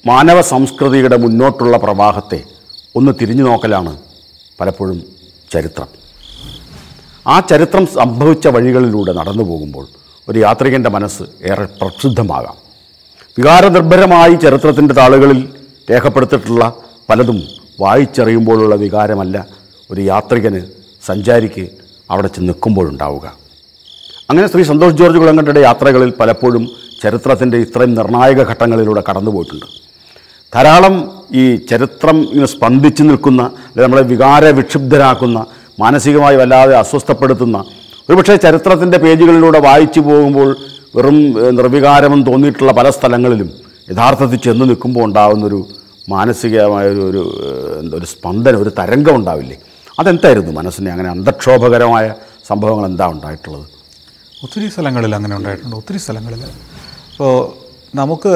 മാനവ സംസ്കൃതിയുടെ മുന്നോട്ടുള്ള പ്രവാഹത്തെ ഒന്ന് തിരിഞ്ഞു നോക്കലാണ് പലപ്പോഴും ചരിത്രം ആ ചരിത്രം സംഭവിച്ച വഴികളിലൂടെ നടന്നു പോകുമ്പോൾ ഒരു യാത്രികൻ്റെ മനസ്സ് ഏറെ പ്രക്ഷുബ്ധമാകാം വികാരനിർഭരമായി ചരിത്രത്തിൻ്റെ താളുകളിൽ രേഖപ്പെടുത്തിയിട്ടുള്ള പലതും വായിച്ചറിയുമ്പോഴുള്ള വികാരമല്ല ഒരു യാത്രികന് സഞ്ചാരിക്ക് അവിടെ ചെന്ന് നിൽക്കുമ്പോഴുണ്ടാവുക അങ്ങനെ ശ്രീ സന്തോഷ് ജോർജ് കുളങ്കണ്ടയുടെ യാത്രകളിൽ പലപ്പോഴും ചരിത്രത്തിൻ്റെ ഇത്രയും നിർണായക ഘട്ടങ്ങളിലൂടെ കടന്നുപോയിട്ടുണ്ട് ധാരാളം ഈ ചരിത്രം ഇങ്ങനെ സ്പന്ദിച്ചു നിൽക്കുന്ന അല്ലെങ്കിൽ നമ്മളെ വികാര വിക്ഷുബ്ധരാക്കുന്ന മാനസികമായി വല്ലാതെ അസ്വസ്ഥപ്പെടുത്തുന്ന ഒരുപക്ഷെ ചരിത്രത്തിൻ്റെ പേജുകളിലൂടെ വായിച്ചു പോകുമ്പോൾ വെറും ഏഹ്, നിർവികാരമെന്ന് തോന്നിയിട്ടുള്ള പല സ്ഥലങ്ങളിലും യഥാർത്ഥത്തിൽ ചെന്ന് നിൽക്കുമ്പോൾ ഉണ്ടാകുന്നൊരു മാനസികമായ ഒരു ഒരു ഏഹ്, എന്താ ഒരു സ്പന്ദനം ഒരു തരംഗം ഉണ്ടാവില്ലേ അതെന്തായിരുന്നു മനസ്സിനെ അങ്ങനെ അന്തക്ഷോഭകരമായ സംഭവങ്ങൾ എന്താ ഉണ്ടായിട്ടുള്ളത് ഒത്തിരി സ്ഥലങ്ങളിൽ അങ്ങനെ ഉണ്ടായിട്ടുണ്ട് ഒത്തിരി സ്ഥലങ്ങളിൽ ഇപ്പോൾ നമുക്ക്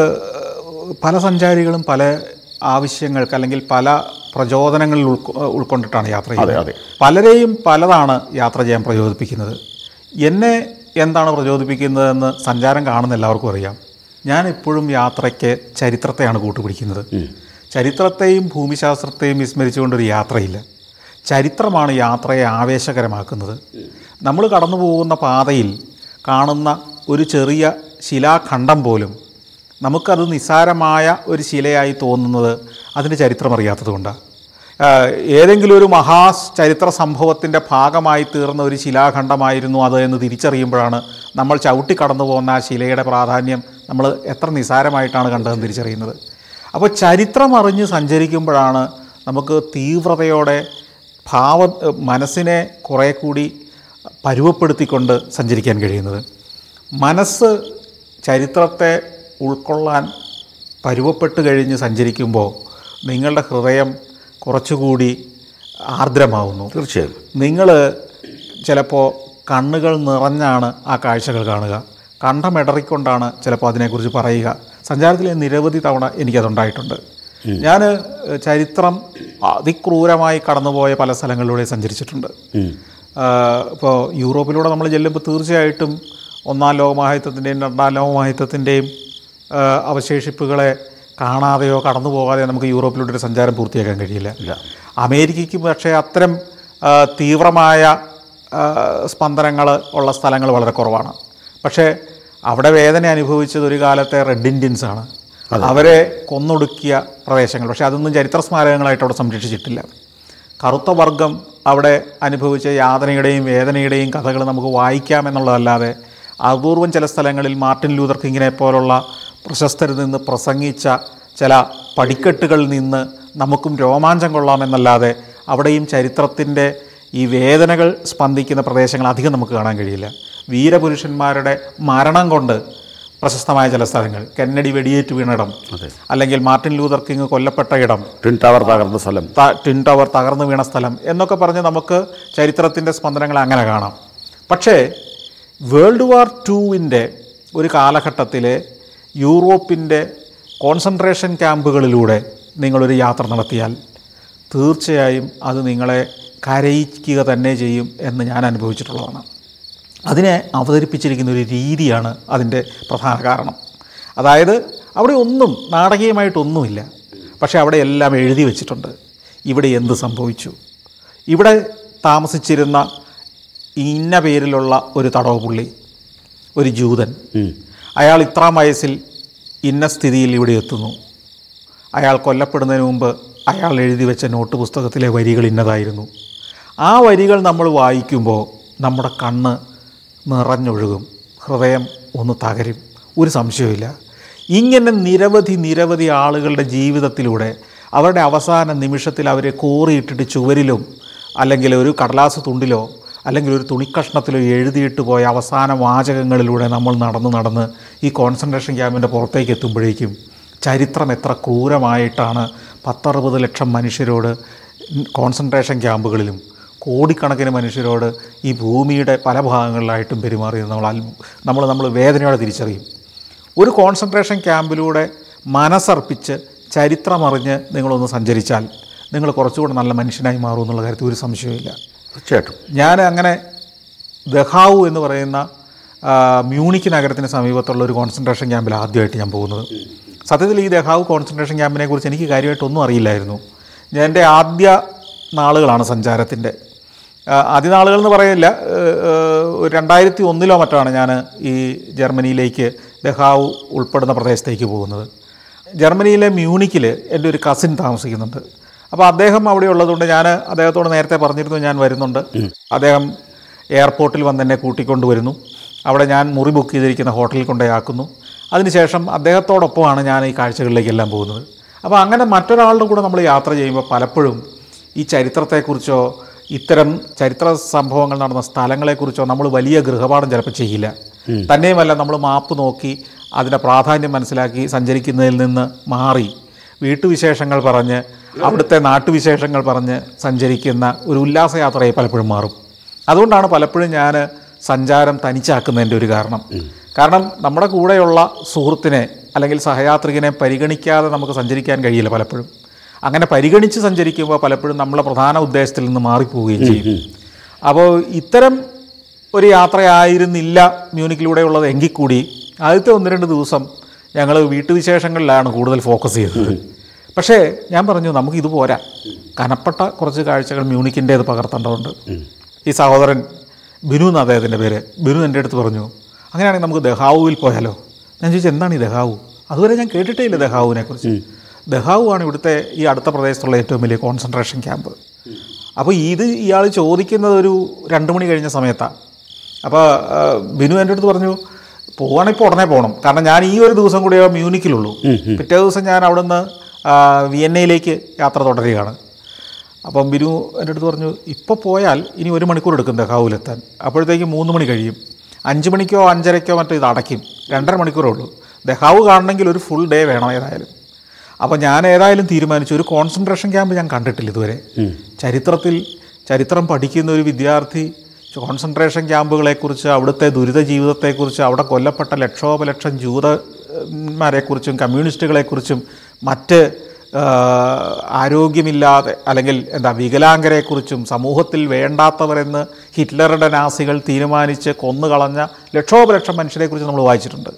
പല സഞ്ചാരികളും പല ആവശ്യങ്ങൾക്ക് അല്ലെങ്കിൽ പല പ്രചോദനങ്ങളിൽ ഉൾക്കൊ ഉൾക്കൊണ്ടിട്ടാണ് യാത്ര അതെ, ചെയ്യുന്നത് അതെ. പലരെയും പലതാണ് യാത്ര ചെയ്യാൻ പ്രചോദിപ്പിക്കുന്നത് എന്നെ എന്താണ് പ്രചോദിപ്പിക്കുന്നതെന്ന് സഞ്ചാരം കാണുന്ന എല്ലാവർക്കും അറിയാം ഞാൻ എപ്പോഴും യാത്രയ്ക്ക് ചരിത്രത്തെയാണ് കൂട്ടുപിടിക്കുന്നത് ചരിത്രത്തെയും ഭൂമിശാസ്ത്രത്തെയും വിസ്മരിച്ചുകൊണ്ടൊരു യാത്രയില്ല ചരിത്രമാണ് യാത്രയെ ആവേശകരമാക്കുന്നത് നമ്മൾ കടന്നു പോകുന്ന പാതയിൽ കാണുന്ന ഒരു ചെറിയ ശിലാഖണ്ഡം പോലും നമുക്കത് നിസ്സാരമായ ഒരു ശിലയായി തോന്നുന്നത് അതിന് ചരിത്രം അറിയാത്തത് കൊണ്ടാണ് ഏതെങ്കിലും ഒരു മഹാ ചരിത്ര സംഭവത്തിൻ്റെ ഭാഗമായി തീർന്ന ഒരു ശിലാഖണ്ഡമായിരുന്നു അത് എന്ന് തിരിച്ചറിയുമ്പോഴാണ് നമ്മൾ ചവിട്ടി കടന്നു പോകുന്ന ആ ശിലയുടെ പ്രാധാന്യം നമ്മൾ എത്ര നിസ്സാരമായിട്ടാണ് കണ്ടതെന്ന് തിരിച്ചറിയുന്നത് അപ്പോൾ ചരിത്രം അറിഞ്ഞ് സഞ്ചരിക്കുമ്പോഴാണ് നമുക്ക് തീവ്രതയോടെ ഭാവ മനസ്സിനെ കുറേ കൂടി പരുവപ്പെടുത്തിക്കൊണ്ട് സഞ്ചരിക്കാൻ കഴിയുന്നത് മനസ്സ് ചരിത്രത്തെ ഉൾക്കൊള്ളാൻ പരുവപ്പെട്ട് കഴിഞ്ഞ് സഞ്ചരിക്കുമ്പോൾ നിങ്ങളുടെ ഹൃദയം കുറച്ചുകൂടി ആർദ്രമാവുന്നു തീർച്ചയായും നിങ്ങൾ ചിലപ്പോൾ കണ്ണുകൾ നിറഞ്ഞാണ് ആ കാഴ്ചകൾ കാണുക കണ്ഠമിടറിക്കൊണ്ടാണ് ചിലപ്പോൾ അതിനെക്കുറിച്ച് പറയുക സഞ്ചാരത്തിൽ നിരവധി തവണ എനിക്കതുണ്ടായിട്ടുണ്ട് ഞാൻ ചരിത്രം അതിക്രൂരമായി കടന്നുപോയ പല സ്ഥലങ്ങളിലൂടെ സഞ്ചരിച്ചിട്ടുണ്ട് ഉം. ഇപ്പോൾ യൂറോപ്പിലൂടെ നമ്മൾ ചെല്ലുമ്പോൾ തീർച്ചയായിട്ടും ഒന്നാം ലോകമഹായുദ്ധത്തിൻ്റെയും രണ്ടാം ലോകമഹായുദ്ധത്തിൻ്റെയും അവശേഷിപ്പുകളെ കാണാതെയോ കടന്നു പോകാതെയോ നമുക്ക് യൂറോപ്പിലൂടെ ഒരു സഞ്ചാരം പൂർത്തിയാക്കാൻ കഴിയില്ല ഇല്ല അമേരിക്കയ്ക്ക് പക്ഷേ അത്തരം ആ, തീവ്രമായ സ്പന്ദനങ്ങൾ ഉള്ള സ്ഥലങ്ങൾ വളരെ കുറവാണ് പക്ഷേ അവിടെ വേദന അനുഭവിച്ചത് ഒരു കാലത്തെ റെഡ് ഇന്ത്യൻസ് ആണ് അവരെ കൊന്നൊടുക്കിയ പ്രദേശങ്ങൾ പക്ഷേ അതൊന്നും ചരിത്ര സ്മാരകങ്ങളായിട്ട് അവിടെ സംരക്ഷിച്ചിട്ടില്ല കറുത്ത വർഗം അവിടെ അനുഭവിച്ച യാതനയുടെയും വേദനയുടെയും കഥകൾ നമുക്ക് വായിക്കാമെന്നുള്ളതല്ലാതെ അപൂർവം ചില സ്ഥലങ്ങളിൽ മാർട്ടിൻ ലൂതർ കിങ്ങിനെ പോലുള്ള പ്രശസ്തരിൽ നിന്ന് പ്രസംഗിച്ച ചില പടിക്കെട്ടുകളിൽ നിന്ന് നമുക്കും രോമാഞ്ചം കൊള്ളാമെന്നല്ലാതെ അവിടെയും ചരിത്രത്തിൻ്റെ ഈ വേദനകൾ സ്പന്ദിക്കുന്ന പ്രദേശങ്ങൾ അധികം നമുക്ക് കാണാൻ കഴിയില്ല വീരപുരുഷന്മാരുടെ മരണം കൊണ്ട് പ്രശസ്തമായ ചില സ്ഥലങ്ങൾ കെന്നഡി വെടിയേറ്റ് വീണിടം അല്ലെങ്കിൽ മാർട്ടിൻ ലൂതർ കിങ് കൊല്ലപ്പെട്ട ഇടം ട്വിൻ ടവർ തകർന്ന സ്ഥലം ത- ട്വിൻ ടവർ തകർന്നു വീണ സ്ഥലം എന്നൊക്കെ പറഞ്ഞ് നമുക്ക് ചരിത്രത്തിൻ്റെ സ്പന്ദനങ്ങൾ അങ്ങനെ കാണാം പക്ഷേ വേൾഡ് വാർ ടുവിൻ്റെ ഒരു കാലഘട്ടത്തിലെ യൂറോപ്പിൻ്റെ കോൺസെൻട്രേഷൻ ക്യാമ്പുകളിലൂടെ നിങ്ങളൊരു യാത്ര നടത്തിയാൽ തീർച്ചയായും അത് നിങ്ങളെ കരയിക്കുക തന്നെ ചെയ്യും എന്ന് ഞാൻ അനുഭവിച്ചിട്ടുള്ളതാണ് അതിനെ അവതരിപ്പിച്ചിരിക്കുന്ന ഒരു രീതിയാണ് അതിൻ്റെ പ്രധാന കാരണം അതായത് അവിടെ ഒന്നും നാടകീയമായിട്ടൊന്നുമില്ല പക്ഷേ അവിടെ എല്ലാം എഴുതി വച്ചിട്ടുണ്ട് ഇവിടെ എന്ത് സംഭവിച്ചു ഇവിടെ താമസിച്ചിരുന്ന ഇന്ന പേരിലുള്ള ഒരു തടവ് പുള്ളി ഒരു ജൂതൻ ഉം. അയാൾ ഇത്രാം വയസ്സിൽ ഇന്ന സ്ഥിതിയിൽ ഇവിടെ എത്തുന്നു അയാൾ കൊല്ലപ്പെടുന്നതിന് മുമ്പ് അയാൾ എഴുതി വെച്ച നോട്ട് പുസ്തകത്തിലെ വരികൾ ഇന്നതായിരുന്നു ആ വരികൾ നമ്മൾ വായിക്കുമ്പോൾ നമ്മുടെ കണ്ണ് നിറഞ്ഞൊഴുകും ഹൃദയം ഒന്ന് തകരും ഒരു സംശയവുമില്ല ഇങ്ങനെ നിരവധി നിരവധി ആളുകളുടെ ജീവിതത്തിലൂടെ അവരുടെ അവസാന നിമിഷത്തിൽ അവരെ കോറിയിട്ടിട്ട് ചുവരിലും അല്ലെങ്കിൽ ഒരു കടലാസ് തുണ്ടിലോ അല്ലെങ്കിൽ ഒരു തുണിക്കഷ്ണത്തിലോ എഴുതിയിട്ട് പോയ അവസാന വാചകങ്ങളിലൂടെ നമ്മൾ നടന്ന് നടന്ന് ഈ കോൺസെൻട്രേഷൻ ക്യാമ്പിൻ്റെ പുറത്തേക്ക് എത്തുമ്പോഴേക്കും ചരിത്രം എത്ര ക്രൂരമായിട്ടാണ് പത്തറുപത് ലക്ഷം മനുഷ്യരോട് കോൺസെൻട്രേഷൻ ക്യാമ്പുകളിലും കോടിക്കണക്കിന് മനുഷ്യരോട് ഈ ഭൂമിയുടെ പല ഭാഗങ്ങളിലായിട്ടും പെരുമാറിയത് നമ്മൾ അത്ഭു- നമ്മൾ നമ്മൾ വേദനയോടെ തിരിച്ചറിയും ഒരു കോൺസെൻട്രേഷൻ ക്യാമ്പിലൂടെ മനസ്സർപ്പിച്ച് ചരിത്രമറിഞ്ഞ് നിങ്ങളൊന്ന് സഞ്ചരിച്ചാൽ നിങ്ങൾ കുറച്ചുകൂടെ നല്ല മനുഷ്യനായി മാറും എന്നുള്ള കാര്യത്തിൽ ഒരു സംശയവുമില്ല തീർച്ചയായിട്ടും ഞാൻ അങ്ങനെ ദഹാവു എന്ന് പറയുന്ന ആ, മ്യൂണിക്ക് നഗരത്തിന് സമീപത്തുള്ള ഒരു കോൺസെൻട്രേഷൻ ക്യാമ്പിൽ ആദ്യമായിട്ട് ഞാൻ പോകുന്നത് സത്യത്തിൽ ഈ ദഹാവ് കോൺസെൻട്രേഷൻ ക്യാമ്പിനെ കുറിച്ച് എനിക്ക് കാര്യമായിട്ടൊന്നും അറിയില്ലായിരുന്നു ഞാൻ എൻ്റെ ആദ്യ നാളുകളാണ് സഞ്ചാരത്തിൻ്റെ ആദ്യ നാളുകൾ എന്ന് പറയില്ല രണ്ടായിരത്തി ഒന്നിലോ മറ്റാണ് ഞാൻ ഈ ജർമ്മനിയിലേക്ക് ദഹാവ് ഉൾപ്പെടുന്ന പ്രദേശത്തേക്ക് പോകുന്നത് ജർമ്മനിയിലെ മ്യൂണിക്കിൽ എൻ്റെ ഒരു കസിൻ താമസിക്കുന്നുണ്ട് അപ്പോൾ അദ്ദേഹം അവിടെ ഉള്ളതുകൊണ്ട് ഞാൻ അദ്ദേഹത്തോട് നേരത്തെ പറഞ്ഞിരുന്നു ഞാൻ വരുന്നുണ്ട് അദ്ദേഹം എയർപോർട്ടിൽ വന്ന് എന്നെ കൂട്ടിക്കൊണ്ട് വരുന്നു അവിടെ ഞാൻ മുറി ബുക്ക് ചെയ്തിരിക്കുന്ന ഹോട്ടലിൽ കൊണ്ടുപോയാക്കുന്നു അതിനുശേഷം അദ്ദേഹത്തോടൊപ്പമാണ് ഞാൻ ഈ കാഴ്ചകളിലേക്കെല്ലാം പോകുന്നത് അപ്പോൾ അങ്ങനെ മറ്റൊരാളുടെ കൂടെ നമ്മൾ യാത്ര ചെയ്യുമ്പോൾ പലപ്പോഴും ഈ ചരിത്രത്തെക്കുറിച്ചോ ഇത്തരം ചരിത്ര സംഭവങ്ങൾ നടന്ന സ്ഥലങ്ങളെക്കുറിച്ചോ നമ്മൾ വലിയ ഗൃഹപാഠം ചിലപ്പോൾ ചെയ്യില്ല തന്നെയുമല്ല നമ്മൾ മാപ്പ് നോക്കി അതിൻ്റെ പ്രാധാന്യം മനസ്സിലാക്കി സഞ്ചരിക്കുന്നതിൽ നിന്ന് മാറി വീട്ടുവിശേഷങ്ങൾ പറഞ്ഞ് അവിടുത്തെ നാട്ടുവിശേഷങ്ങൾ പറഞ്ഞ് സഞ്ചരിക്കുന്ന ഒരു ഉല്ലാസയാത്രയെ പലപ്പോഴും മാറും അതുകൊണ്ടാണ് പലപ്പോഴും ഞാൻ സഞ്ചാരം തനിച്ചാക്കുന്നതിൻ്റെ ഒരു കാരണം കാരണം നമ്മുടെ കൂടെയുള്ള സുഹൃത്തിനെ അല്ലെങ്കിൽ സഹയാത്രികനെ പരിഗണിക്കാതെ നമുക്ക് സഞ്ചരിക്കാൻ കഴിയില്ല പലപ്പോഴും അങ്ങനെ പരിഗണിച്ച് സഞ്ചരിക്കുമ്പോൾ പലപ്പോഴും നമ്മളെ പ്രധാന ഉദ്ദേശത്തിൽ നിന്ന് മാറിപ്പോവുകയും ചെയ്യും അപ്പോൾ ഇത്തരം ഒരു യാത്രയായിരുന്നില്ല മ്യൂണിക്കിലൂടെയുള്ളത് എങ്കിൽ കൂടി ആദ്യത്തെ ഒന്ന് രണ്ട് ദിവസം ഞങ്ങൾ വീട്ടുവിശേഷങ്ങളിലാണ് കൂടുതൽ ഫോക്കസ് ചെയ്തത് പക്ഷേ ഞാൻ പറഞ്ഞു നമുക്ക് ഇത് പോരാ കനപ്പെട്ട കുറച്ച് കാഴ്ചകൾ മ്യൂണിക്കിൻ്റേത് പകർത്തേണ്ടതുണ്ട് ഈ സഹോദരൻ ബിനു എന്ന അദ്ദേഹത്തിൻ്റെ പേര് ബിനു എൻ്റെ അടുത്ത് പറഞ്ഞു അങ്ങനെയാണെങ്കിൽ നമുക്ക് ദഹാവുവിൽ പോയാലോ ഞാൻ ചോദിച്ചു എന്താണ് ഈ ദഹാവു അതുവരെ ഞാൻ കേട്ടിട്ടേ ഇല്ല ദഹാവുവിനെ കുറിച്ച് ദഹാവു ആണ് ഇവിടുത്തെ ഈ അടുത്ത പ്രദേശത്തുള്ള ഏറ്റവും വലിയ കോൺസെൻട്രേഷൻ ക്യാമ്പ് അപ്പോൾ ഇത് ഇയാൾ ചോദിക്കുന്നത് ഒരു രണ്ട് മണി കഴിഞ്ഞ സമയത്താണ് അപ്പോൾ ആ, ബിനു എൻ്റെ അടുത്ത് പറഞ്ഞു പോവാണെങ്കിൽ ഇപ്പോൾ ഉടനെ പോകണം കാരണം ഞാൻ ഈ ഒരു ദിവസം കൂടിയേ മ്യൂണിക്കിലുള്ളൂ പിറ്റേ ദിവസം ഞാൻ അവിടുന്ന് ആ, വിയന്നയിലേക്ക് യാത്ര തുടരുകയാണ് അപ്പം ബിനു എൻ്റെ അടുത്ത് പറഞ്ഞു ഇപ്പോൾ പോയാൽ ഇനി ഒരു മണിക്കൂർ എടുക്കും ദഹാവൂലെത്താൻ അപ്പോഴത്തേക്ക് മൂന്ന് മണി കഴിയും അഞ്ച് മണിക്കോ അഞ്ചരയ്ക്കോ മറ്റോ ഇത് അടയ്ക്കും രണ്ടര മണിക്കൂറേ ഉള്ളൂ ദഹാവ് കാണണമെങ്കിൽ ഒരു ഫുൾ ഡേ വേണം ഏതായാലും അപ്പോൾ ഞാൻ ഏതായാലും തീരുമാനിച്ചു ഒരു കോൺസെൻട്രേഷൻ ക്യാമ്പ് ഞാൻ കണ്ടിട്ടില്ല ഇതുവരെ ചരിത്രത്തിൽ ചരിത്രം പഠിക്കുന്ന ഒരു വിദ്യാർത്ഥി കോൺസെൻട്രേഷൻ ക്യാമ്പുകളെക്കുറിച്ച് അവിടുത്തെ ദുരിത ജീവിതത്തെക്കുറിച്ച് അവിടെ കൊല്ലപ്പെട്ട ലക്ഷോപലക്ഷം ജൂതന്മാരെക്കുറിച്ചും കമ്മ്യൂണിസ്റ്റുകളെക്കുറിച്ചും മറ്റ് ആ, ആരോഗ്യമില്ലാതെ അല്ലെങ്കിൽ എന്താ വികലാംഗരെക്കുറിച്ചും സമൂഹത്തിൽ വേണ്ടാത്തവരെന്ന് ഹിറ്റ്ലറുടെ നാസികൾ തീരുമാനിച്ച് കൊന്നുകളഞ്ഞ ലക്ഷോപലക്ഷം മനുഷ്യരെക്കുറിച്ച് നമ്മൾ വായിച്ചിട്ടുണ്ട്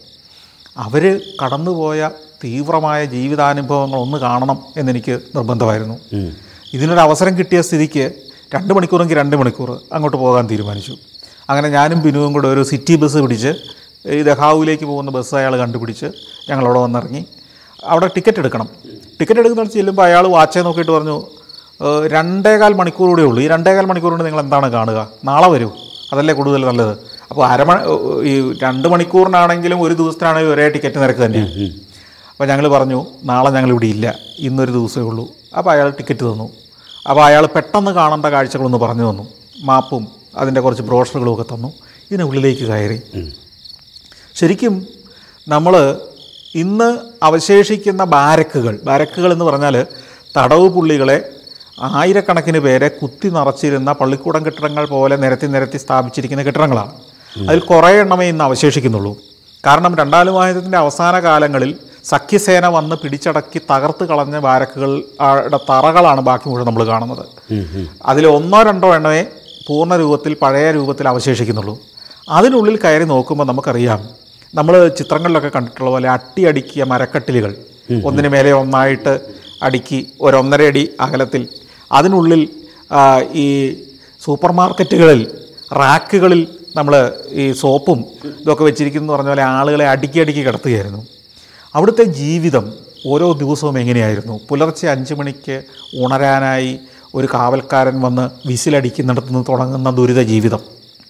അവർ കടന്നുപോയ തീവ്രമായ ജീവിതാനുഭവങ്ങൾ ഒന്ന് കാണണം എന്നെനിക്ക് നിർബന്ധമായിരുന്നു ഇതിനൊരു അവസരം കിട്ടിയ സ്ഥിതിക്ക് രണ്ട് മണിക്കൂറെങ്കിൽ രണ്ട് മണിക്കൂർ അങ്ങോട്ട് പോകാൻ തീരുമാനിച്ചു അങ്ങനെ ഞാനും ബിനുവും കൂടെ ഒരു സിറ്റി ബസ് പിടിച്ച് ഈ ദഹാവിലേക്ക് പോകുന്ന ബസ് അയാൾ കണ്ടുപിടിച്ച് ഞങ്ങളവിടെ വന്നിറങ്ങി അവിടെ ടിക്കറ്റ് എടുക്കണം ടിക്കറ്റ് എടുക്കുന്നിടത്ത് ചെല്ലുമ്പോൾ അയാൾ വാച്ചേ നോക്കിയിട്ട് പറഞ്ഞു "ഏഹ്, രണ്ടേകാൽ മണിക്കൂർ കൂടെ ഉള്ളൂ ഈ രണ്ടേകാൽ മണിക്കൂർ കൊണ്ട് നിങ്ങൾ എന്താണ് കാണുക നാളെ വരൂ അതല്ലേ കൂടുതൽ നല്ലത് അപ്പോൾ അരമ ഈ രണ്ട് മണിക്കൂറിനാണെങ്കിലും ഒരു ദിവസത്തിനാണെങ്കിൽ ഒരേ ടിക്കറ്റ് നിരക്ക് തന്നെയാണ് അപ്പോൾ ഞങ്ങൾ പറഞ്ഞു നാളെ ഞങ്ങൾ ഇവിടെ ഇല്ല ഇന്നൊരു ദിവസമേ ഉള്ളൂ അപ്പോൾ അയാൾ ടിക്കറ്റ് തന്നു അപ്പോൾ അയാൾ പെട്ടെന്ന് കാണേണ്ട കാഴ്ചകളൊന്ന് പറഞ്ഞു തന്നു മാപ്പും അതിൻ്റെ കുറച്ച് ബ്രോഷറുകളും ഒക്കെ തന്നു ഇതിനുള്ളിലേക്ക് കയറി ശരിക്കും നമ്മൾ ഇന്ന് അവശേഷിക്കുന്ന ബാരക്കുകൾ ബാരക്കുകൾ എന്ന് പറഞ്ഞാൽ തടവ് പുള്ളികളെ ആയിരക്കണക്കിന് പേരെ കുത്തി നിറച്ചിരുന്ന പള്ളിക്കൂടം കെട്ടിടങ്ങൾ പോലെ നിരത്തി നിരത്തി സ്ഥാപിച്ചിരിക്കുന്ന കെട്ടിടങ്ങളാണ് അതിൽ കുറേ എണ്ണമേ ഇന്ന് അവശേഷിക്കുന്നുള്ളൂ കാരണം രണ്ടാം ലോകയുദ്ധത്തിൻ്റെ അവസാന കാലങ്ങളിൽ സഖ്യസേന വന്ന് പിടിച്ചടക്കി തകർത്ത് കളഞ്ഞ ബാരക്കുകളുടെ തറകളാണ് ബാക്കി മുഴുവൻ നമ്മൾ കാണുന്നത് അതിൽ ഒന്നോ രണ്ടോ എണ്ണമേ പൂർണ്ണ രൂപത്തിൽ പഴയ രൂപത്തിൽ അവശേഷിക്കുന്നുള്ളൂ അതിനുള്ളിൽ കയറി നോക്കുമ്പോൾ നമുക്കറിയാം നമ്മൾ ചിത്രങ്ങളിലൊക്കെ കണ്ടിട്ടുള്ള പോലെ അട്ടി അടുക്കിയ മരക്കട്ടിലുകൾ ഒന്നിന് മേലെ ഒന്നായിട്ട് അടുക്കി ഒരൊന്നര അടി അകലത്തിൽ അതിനുള്ളിൽ ആ, ഈ സൂപ്പർ മാർക്കറ്റുകളിൽ റാക്കുകളിൽ നമ്മൾ ഈ സോപ്പും ഇതൊക്കെ വെച്ചിരിക്കുന്നു പറഞ്ഞ പോലെ ആളുകളെ അടുക്കി അടുക്കി കിടത്തുകയായിരുന്നു അവിടുത്തെ ജീവിതം ഓരോ ദിവസവും എങ്ങനെയായിരുന്നു പുലർച്ചെ അഞ്ച് മണിക്ക് ഉണരാനായി ഒരു കാവൽക്കാരൻ വന്ന് വിസിലടിക്കുന്നിടത്ത് നിന്ന് തുടങ്ങുന്ന ദുരിത ജീവിതം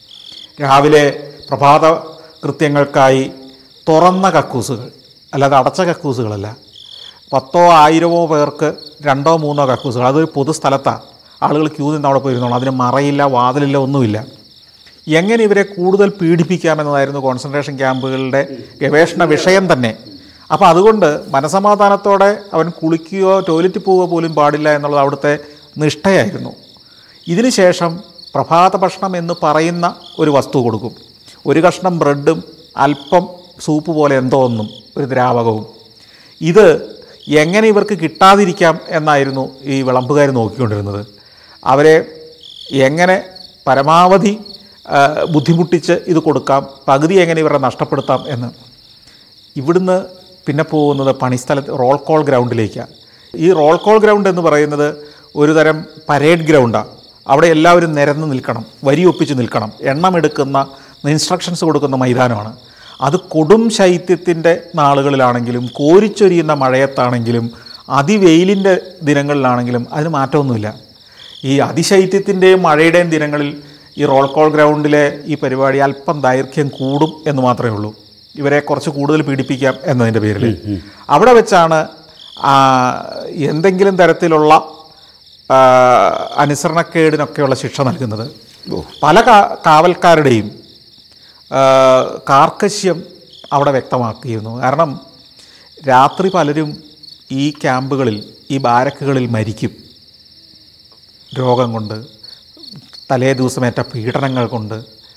രാവിലെ പ്രഭാത കൃത്യങ്ങൾക്കായി തുറന്ന കക്കൂസുകൾ അല്ലാതെ അടച്ച കക്കൂസുകളല്ല പത്തോ ആയിരമോ പേർക്ക് രണ്ടോ മൂന്നോ കക്കൂസുകൾ അതൊരു പൊതുസ്ഥലത്താണ് ആളുകൾ ക്യൂ നിന്ന് അവിടെ പോയിരുന്നോളൂ അതിന് മറയില്ല വാതിലില്ല ഒന്നുമില്ല എങ്ങനെ ഇവരെ കൂടുതൽ പീഡിപ്പിക്കാമെന്നതായിരുന്നു കോൺസെൻട്രേഷൻ ക്യാമ്പുകളുടെ ഗവേഷണ വിഷയം തന്നെ അപ്പോൾ അതുകൊണ്ട് മനസമാധാനത്തോടെ അവൻ കുളിക്കുകയോ ടോയ്ലറ്റിൽ പോവുകയോ പോലും പാടില്ല എന്നുള്ളത് അവിടുത്തെ നിഷ്ഠയായിരുന്നു ഇതിനുശേഷം പ്രഭാത ഭക്ഷണം എന്ന് പറയുന്ന ഒരു വസ്തു കൊടുക്കും ഒരു കഷ്ണം ബ്രെഡും അല്പം സൂപ്പ് പോലെ എന്തോ ഒന്നും ഒരു ദ്രാവകവും ഇത് എങ്ങനെ ഇവർക്ക് കിട്ടാതിരിക്കാം എന്നായിരുന്നു ഈ വിളമ്പുകാർ നോക്കിക്കൊണ്ടിരുന്നത് അവരെ എങ്ങനെ പരമാവധി ആ, ബുദ്ധിമുട്ടിച്ച് ഇത് കൊടുക്കാം പകുതി എങ്ങനെ ഇവരെ നഷ്ടപ്പെടുത്താം എന്ന് ഇവിടുന്ന് പിന്നെ പോകുന്നത് പണിസ്ഥലത്ത് റോൾ കോൾ ഗ്രൗണ്ടിലേക്കാണ് ഈ റോൾ കോൾ ഗ്രൗണ്ട് എന്ന് പറയുന്നത് ഒരു തരം പരേഡ് ഗ്രൗണ്ടാണ് അവിടെ എല്ലാവരും നിരന്ന് നിൽക്കണം വരി ഒപ്പിച്ച് നിൽക്കണം എണ്ണമെടുക്കുന്ന ഇൻസ്ട്രക്ഷൻസ് കൊടുക്കുന്ന മൈതാനമാണ് അത് കൊടും ശൈത്യത്തിൻ്റെ നാളുകളിലാണെങ്കിലും കോരിച്ചൊരിയുന്ന മഴയത്താണെങ്കിലും അതിവെയിലിൻ്റെ ദിനങ്ങളിലാണെങ്കിലും അതിന് മാറ്റമൊന്നുമില്ല ഈ അതിശൈത്യത്തിൻ്റെയും മഴയുടെയും ദിനങ്ങളിൽ ഈ റോൾ കോൾ ഗ്രൗണ്ടിലെ ഈ പരിപാടി അല്പം ദൈർഘ്യം കൂടും എന്ന് മാത്രമേ ഉള്ളൂ ഇവരെ കുറച്ച് കൂടുതൽ പീഡിപ്പിക്കാം എന്നതിൻ്റെ പേരിൽ അവിടെ വെച്ചാണ് ആ, എന്തെങ്കിലും തരത്തിലുള്ള ആ, അനുസരണക്കേടിനൊക്കെയുള്ള ശിക്ഷ നൽകുന്നത് പല കാ- കാവൽക്കാരുടെയും ആ, കാർക്കശ്യം അവിടെ വ്യക്തമാക്കിയിരുന്നു കാരണം രാത്രി പലരും ഈ ക്യാമ്പുകളിൽ ഈ ബാരക്കുകളിൽ മരിക്കും രോഗം കൊണ്ട് തലേ ദിവസമേറ്റ പീഡനങ്ങൾ കൊണ്ട്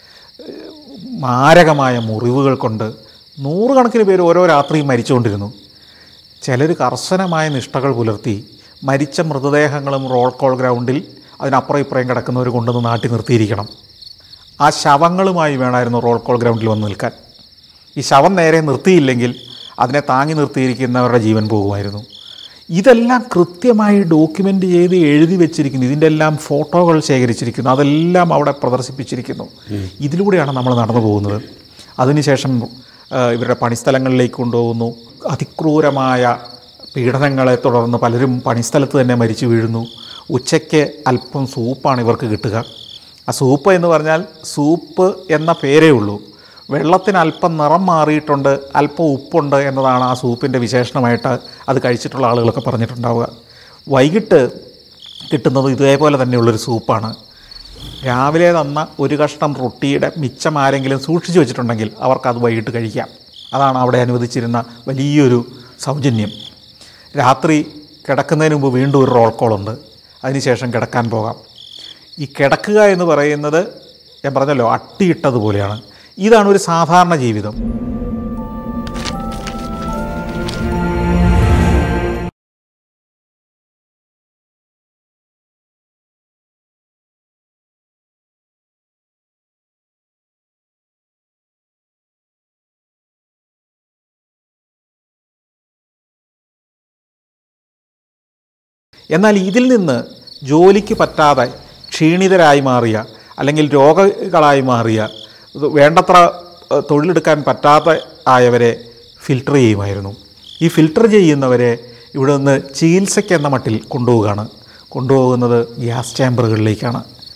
മാരകമായ മുറിവുകൾ കൊണ്ട് നൂറുകണക്കിന് പേര് ഓരോ രാത്രിയും മരിച്ചുകൊണ്ടിരുന്നു ചിലർ കർശനമായ നിഷ്ഠകൾ പുലർത്തി മരിച്ച മൃതദേഹങ്ങളും റോൾ കോൾ ഗ്രൗണ്ടിൽ അതിനപ്പുറം ഇപ്പുറം കിടക്കുന്നവർ കൊണ്ടുവന്ന് നാട്ടി നിർത്തിയിരിക്കണം ആ ശവങ്ങളുമായി വേണമായിരുന്നു റോൾ കോൾ ഗ്രൗണ്ടിൽ വന്ന് നിൽക്കാൻ ഈ ശവം നേരെ നിർത്തിയില്ലെങ്കിൽ അതിനെ താങ്ങി നിർത്തിയിരിക്കുന്നവരുടെ ജീവൻ പോകുമായിരുന്നു ഇതെല്ലാം കൃത്യമായി ഡോക്യുമെൻ്റ് ചെയ്ത് എഴുതി വെച്ചിരിക്കുന്നു ഇതിൻ്റെ എല്ലാം ഫോട്ടോകൾ ശേഖരിച്ചിരിക്കുന്നു അതെല്ലാം അവിടെ പ്രദർശിപ്പിച്ചിരിക്കുന്നു ഇതിലൂടെയാണ് നമ്മൾ നടന്നു പോകുന്നത് അതിനുശേഷം ആ, ഇവരുടെ പണിസ്ഥലങ്ങളിലേക്ക് കൊണ്ടുപോകുന്നു അതിക്രൂരമായ പീഡനങ്ങളെ തുടർന്ന് പലരും പണിസ്ഥലത്ത് തന്നെ മരിച്ചു വീഴുന്നു ഉച്ചയ്ക്ക് അല്പം സൂപ്പാണ് ഇവർക്ക് കിട്ടുക ആ സൂപ്പ് എന്ന് പറഞ്ഞാൽ സൂപ്പ് എന്ന പേരേ ഉള്ളൂ വെള്ളത്തിന് അല്പം നിറം മാറിയിട്ടുണ്ട് അല്പം ഉപ്പുണ്ട് എന്നതാണ് ആ സൂപ്പിൻ്റെ വിശേഷണമായിട്ട് അത് കഴിച്ചിട്ടുള്ള ആളുകളൊക്കെ പറഞ്ഞിട്ടുണ്ടാവുക വൈകിട്ട് കിട്ടുന്നത് ഇതേപോലെ തന്നെയുള്ളൊരു സൂപ്പാണ് രാവിലെ തന്ന ഒരു കഷ്ണം റൊട്ടിയുടെ മിച്ചം ആരെങ്കിലും സൂക്ഷിച്ചു വെച്ചിട്ടുണ്ടെങ്കിൽ അവർക്കത് വൈകിട്ട് കഴിക്കാം അതാണ് അവിടെ അനുവദിച്ചിരുന്ന വലിയൊരു സൗജന്യം രാത്രി കിടക്കുന്നതിന് മുമ്പ് വീണ്ടും ഒരു റോൾ കോളുണ്ട് അതിനുശേഷം കിടക്കാൻ പോകാം ഈ കിടക്കുക എന്ന് പറയുന്നത് ഞാൻ പറഞ്ഞല്ലോ അട്ടിയിട്ടതുപോലെയാണ് ഇതാണ് ഒരു സാധാരണ ജീവിതം എന്നാൽ ഇതിൽ നിന്ന് ജോലിക്ക് പറ്റാതെ ക്ഷീണിതരായി മാറിയ അല്ലെങ്കിൽ രോഗികളായി മാറിയ ഇത് വേണ്ടത്ര ഏഹ്, തൊഴിലെടുക്കാൻ പറ്റാത്ത ആയവരെ ഫിൽട്ടർ ചെയ്യുമായിരുന്നു ഈ ഫിൽട്ടർ ചെയ്യുന്നവരെ ഇവിടെ നിന്ന് ചികിത്സയ്ക്ക് എന്ന മട്ടിൽ കൊണ്ടുപോവുകയാണ് കൊണ്ടുപോകുന്നത് ഗ്യാസ് ചാമ്പറുകളിലേക്കാണ്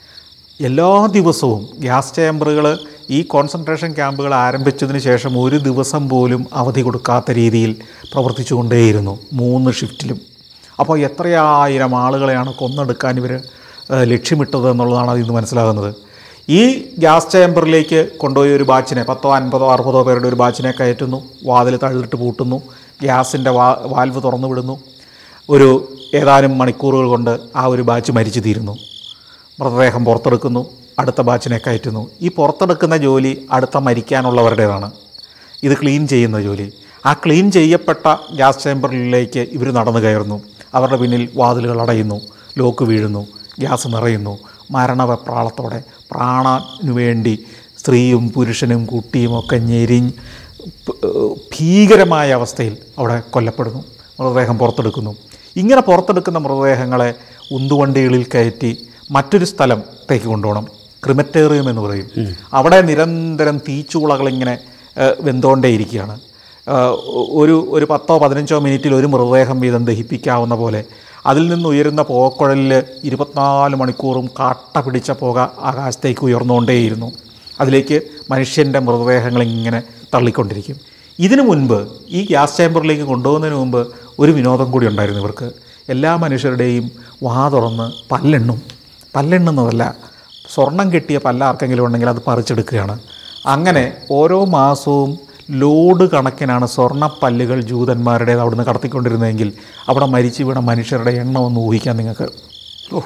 എല്ലാ ദിവസവും ഗ്യാസ് ചേമ്പറുകൾ ഈ കോൺസെൻട്രേഷൻ ക്യാമ്പുകൾ ആരംഭിച്ചതിന് ശേഷം ഒരു ദിവസം പോലും അവധി കൊടുക്കാത്ത രീതിയിൽ പ്രവർത്തിച്ചുകൊണ്ടേയിരുന്നു മൂന്ന് ഷിഫ്റ്റിലും അപ്പോൾ എത്രയായിരം ആളുകളെയാണ് കൊന്നെടുക്കാൻ ഇവർ ലക്ഷ്യമിട്ടത് എന്നുള്ളതാണ് അതിൽ നിന്ന് മനസ്സിലാകുന്നത് ഈ ഗ്യാസ് ചേമ്പറിലേക്ക് കൊണ്ടുപോയി ഒരു ബാച്ചിനെ പത്തോ അൻപതോ അറുപതോ പേരുടെ ഒരു ബാച്ചിനെ കയറ്റുന്നു വാതിൽ തഴുതിട്ട് പൂട്ടുന്നു ഗ്യാസിൻ്റെ വാ വാൽവ് തുറന്നു വിടുന്നു ഒരു ഏതാനും മണിക്കൂറുകൾ കൊണ്ട് ആ ഒരു ബാച്ച് മരിച്ചു തീരുന്നു മൃതദേഹം പുറത്തെടുക്കുന്നു അടുത്ത ബാച്ചിനെ കയറ്റുന്നു ഈ പുറത്തെടുക്കുന്ന ജോലി അടുത്ത മരിക്കാനുള്ളവരുടേതാണ് ഇത് ക്ലീൻ ചെയ്യുന്ന ജോലി ആ ക്ലീൻ ചെയ്യപ്പെട്ട ഗ്യാസ് ചേമ്പറിലേക്ക് ഇവർ നടന്നു കയറുന്നു അവരുടെ പിന്നിൽ വാതിലുകൾ അടയുന്നു ലോക്ക് വീഴുന്നു ഗ്യാസ് നിറയുന്നു മരണവെപ്രാളത്തോടെ പ്രാണനു വേണ്ടി സ്ത്രീയും പുരുഷനും കുട്ടിയും ഒക്കെ ഞെരിഞ്ഞ് പ്- ഭീകരമായ അവസ്ഥയിൽ അവിടെ കൊല്ലപ്പെടുന്നു മൃതദേഹം പുറത്തെടുക്കുന്നു ഇങ്ങനെ പുറത്തെടുക്കുന്ന മൃതദേഹങ്ങളെ ഉന്തുവണ്ടികളിൽ കയറ്റി മറ്റൊരു സ്ഥലത്തേക്ക് കൊണ്ടുപോകണം ക്രിമറ്റേറിയം എന്ന് പറയും അവിടെ നിരന്തരം തീച്ചുളകളിങ്ങനെ ഏഹ്, വെന്തോണ്ടേയിരിക്കുകയാണ് ഏഹ്, ഒരു ഒരു പത്തോ പതിനഞ്ചോ മിനിറ്റിൽ ഒരു മൃതദേഹം വീതം ദഹിപ്പിക്കാവുന്ന പോലെ അതിൽ നിന്ന് ഉയരുന്ന പുകക്കുഴലിൽ ഇരുപത്തിനാല് മണിക്കൂറും കാട്ട പിടിച്ച പുക ആകാശത്തേക്ക് ഉയർന്നുകൊണ്ടേയിരുന്നു അതിലേക്ക് മനുഷ്യൻ്റെ മൃതദേഹങ്ങൾ ഇങ്ങനെ തള്ളിക്കൊണ്ടിരിക്കും ഇതിനു മുൻപ് ഈ ഗ്യാസ് ചേമ്പറിലേക്ക് കൊണ്ടുപോകുന്നതിന് മുമ്പ് ഒരു വിനോദം കൂടി ഉണ്ടായിരുന്നു ഇവർക്ക് എല്ലാ മനുഷ്യരുടെയും വാ തുറന്ന് പല്ലെണ്ണും പല്ലെണ്ണുന്നതല്ല സ്വർണം കെട്ടിയ പല്ല ആർക്കെങ്കിലും ഉണ്ടെങ്കിൽ അത് പറിച്ചെടുക്കുകയാണ് അങ്ങനെ ഓരോ മാസവും ലോഡ് കണക്കിനാണ് സ്വർണ്ണപ്പല്ലുകൾ ജൂതന്മാരുടേത് അവിടുന്ന് കടത്തിക്കൊണ്ടിരുന്നതെങ്കിൽ അവിടെ മരിച്ചു വീണ മനുഷ്യരുടെ എണ്ണം ഒന്ന് ഊഹിക്കാൻ നിങ്ങൾക്ക് ഓ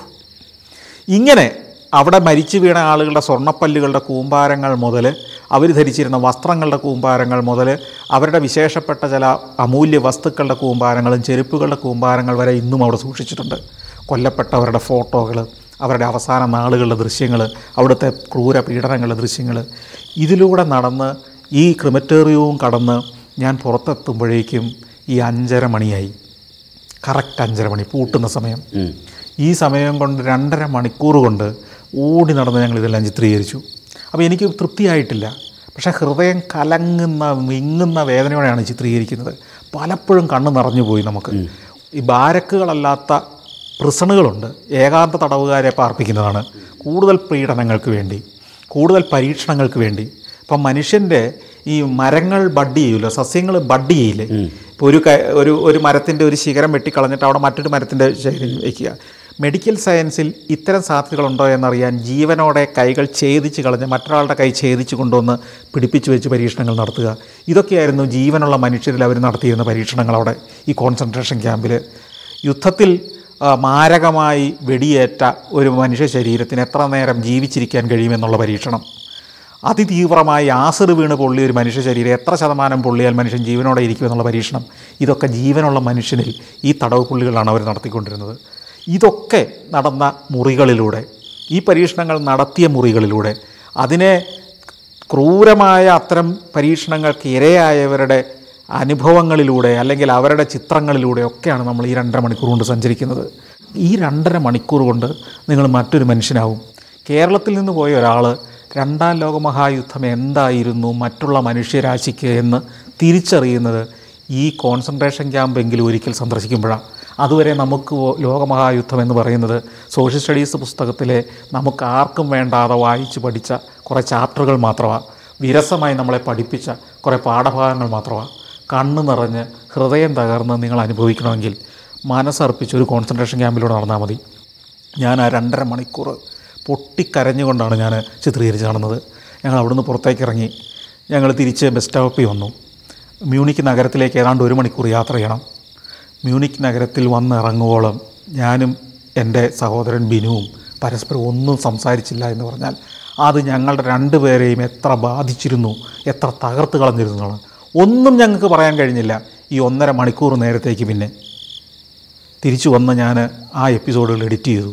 ഇങ്ങനെ അവിടെ മരിച്ചു വീണ ആളുകളുടെ സ്വർണ്ണപ്പല്ലുകളുടെ കൂമ്പാരങ്ങൾ മുതൽ അവർ ധരിച്ചിരുന്ന വസ്ത്രങ്ങളുടെ കൂമ്പാരങ്ങൾ മുതൽ അവരുടെ വിശേഷപ്പെട്ട ചില അമൂല്യ വസ്തുക്കളുടെ കൂമ്പാരങ്ങളും ചെരുപ്പുകളുടെ കൂമ്പാരങ്ങൾ വരെ ഇന്നും അവിടെ സൂക്ഷിച്ചിട്ടുണ്ട് കൊല്ലപ്പെട്ടവരുടെ ഫോട്ടോകൾ അവരുടെ അവസാന നാളുകളുടെ ദൃശ്യങ്ങൾ അവിടുത്തെ ക്രൂര പീഡനങ്ങളുടെ ദൃശ്യങ്ങൾ ഇതിലൂടെ നടന്ന് ഈ ക്രിമറ്റേറിയവും കടന്ന് ഞാൻ പുറത്തെത്തുമ്പോഴേക്കും ഈ അഞ്ചര മണിയായി കറക്റ്റ് അഞ്ചര മണി പൂട്ടുന്ന സമയം ഉം. ഈ സമയം കൊണ്ട് രണ്ടര മണിക്കൂർ കൊണ്ട് ഓടി നടന്ന് ഞങ്ങൾ ഇതെല്ലാം ചിത്രീകരിച്ചു അപ്പോൾ എനിക്ക് തൃപ്തിയായിട്ടില്ല പക്ഷേ ഹൃദയം കലങ്ങുന്ന വിങ്ങുന്ന വേദനയോടെയാണ് ചിത്രീകരിക്കുന്നത് പലപ്പോഴും കണ്ണ് നിറഞ്ഞു പോയി നമുക്ക് ഈ ബാരക്കുകളല്ലാത്ത പ്രിസണുകളുണ്ട് ഏകാന്ത തടവുകാരെ പാർപ്പിക്കുന്നതാണ് കൂടുതൽ പീഡനങ്ങൾക്ക് വേണ്ടി കൂടുതൽ പരീക്ഷണങ്ങൾക്ക് വേണ്ടി ഇപ്പം മനുഷ്യൻ്റെ ഈ മരങ്ങൾ ബഡ് ചെയ്യൂല്ലോ സസ്യങ്ങൾ ബഡ് ചെയ്യില്ലേ ഇപ്പോൾ ഒരു ക- ഒരു ഒരു മരത്തിൻ്റെ ഒരു ശിഖരം വെട്ടിക്കളഞ്ഞിട്ട് അവിടെ മറ്റൊരു മരത്തിൻ്റെ ശിഖരം വയ്ക്കുക മെഡിക്കൽ സയൻസിൽ ഇത്തരം സാധ്യതകളുണ്ടോ എന്നറിയാൻ ജീവനോടെ കൈകൾ ഛേദിച്ച് കളഞ്ഞ് മറ്റൊരാളുടെ കൈ ഛേദിച്ച് കൊണ്ടുവന്ന് പിടിപ്പിച്ച് വെച്ച് പരീക്ഷണങ്ങൾ നടത്തുക ഇതൊക്കെയായിരുന്നു ജീവനുള്ള മനുഷ്യരിൽ അവർ നടത്തിയിരുന്ന പരീക്ഷണങ്ങൾ അവിടെ ഈ കോൺസെൻട്രേഷൻ ക്യാമ്പിൽ യുദ്ധത്തിൽ ആ, മാരകമായി വെടിയേറ്റ ഒരു മനുഷ്യ ശരീരത്തിന് എത്ര നേരം ജീവിച്ചിരിക്കാൻ കഴിയുമെന്നുള്ള പരീക്ഷണം അതിതീവ്രമായി ആസിഡ് വീണ് പൊള്ളിയ ഒരു മനുഷ്യ ശരീരം എത്ര ശതമാനം പൊള്ളിയാൽ മനുഷ്യൻ ജീവനോടെ ഇരിക്കുമെന്നുള്ള പരീക്ഷണം ഇതൊക്കെ ജീവനുള്ള മനുഷ്യനിൽ ഈ തടവ് പുള്ളികളാണ് അവർ നടത്തിക്കൊണ്ടിരുന്നത് ഇതൊക്കെ നടന്ന മുറികളിലൂടെ ഈ പരീക്ഷണങ്ങൾ നടത്തിയ മുറികളിലൂടെ അതിനെ ക്രൂരമായ അത്തരം പരീക്ഷണങ്ങൾക്ക് ഇരയായവരുടെ അനുഭവങ്ങളിലൂടെ അല്ലെങ്കിൽ അവരുടെ ചിത്രങ്ങളിലൂടെ ഒക്കെയാണ് നമ്മൾ ഈ രണ്ടര മണിക്കൂർ കൊണ്ട് സഞ്ചരിക്കുന്നത് ഈ രണ്ടര മണിക്കൂർ കൊണ്ട് നിങ്ങൾ മറ്റൊരു മനുഷ്യനാവും കേരളത്തിൽ നിന്ന് പോയ ഒരാൾ രണ്ടാം ലോകമഹായുദ്ധം എന്തായിരുന്നു മറ്റുള്ള മനുഷ്യരാശിക്ക് എന്ന് തിരിച്ചറിയുന്നത് ഈ കോൺസെൻട്രേഷൻ ക്യാമ്പെങ്കിലും ഒരിക്കൽ സന്ദർശിക്കുമ്പോഴാണ് അതുവരെ നമുക്ക് ഓ- ലോകമഹായുദ്ധം എന്ന് പറയുന്നത് സോഷ്യൽ സ്റ്റഡീസ് പുസ്തകത്തിലെ നമുക്ക് ആർക്കും വേണ്ടാതെ വായിച്ച് പഠിച്ച കുറേ ചാപ്റ്ററുകൾ മാത്രമാണ് വിരസമായി നമ്മളെ പഠിപ്പിച്ച കുറേ പാഠഭാഗങ്ങൾ മാത്രമാണ് കണ്ണ് നിറഞ്ഞ് ഹൃദയം തകർന്ന് നിങ്ങൾ അനുഭവിക്കണമെങ്കിൽ മനസ്സർപ്പിച്ച് ഒരു കോൺസെൻട്രേഷൻ ക്യാമ്പിലൂടെ നടന്നാൽ മതി ഞാൻ ആ രണ്ടര മണിക്കൂർ പൊട്ടിക്കരഞ്ഞുകൊണ്ടാണ് ഞാൻ ചിത്രീകരിച്ച് കാണുന്നത് ഞങ്ങൾ അവിടുന്ന് പുറത്തേക്ക് ഇറങ്ങി ഞങ്ങൾ തിരിച്ച് ബസ് സ്റ്റോപ്പിൽ വന്നു മ്യൂണിക്ക് നഗരത്തിലേക്ക് ഏതാണ്ട് ഒരു മണിക്കൂർ യാത്ര ചെയ്യണം മ്യൂണിക്ക് നഗരത്തിൽ വന്ന് ഇറങ്ങുവോളം ഞാനും എൻ്റെ സഹോദരൻ ബിനുവും പരസ്പരം ഒന്നും സംസാരിച്ചില്ല എന്ന് പറഞ്ഞാൽ അത് ഞങ്ങളുടെ രണ്ടുപേരെയും എത്ര ബാധിച്ചിരുന്നു എത്ര തകർത്ത് കളഞ്ഞിരുന്നതാണ് ഒന്നും ഞങ്ങൾക്ക് പറയാൻ കഴിഞ്ഞില്ല ഈ ഒന്നര മണിക്കൂർ നേരത്തേക്ക് പിന്നെ തിരിച്ചു വന്ന് ഞാൻ ആ എപ്പിസോഡുകൾ എഡിറ്റ് ചെയ്തു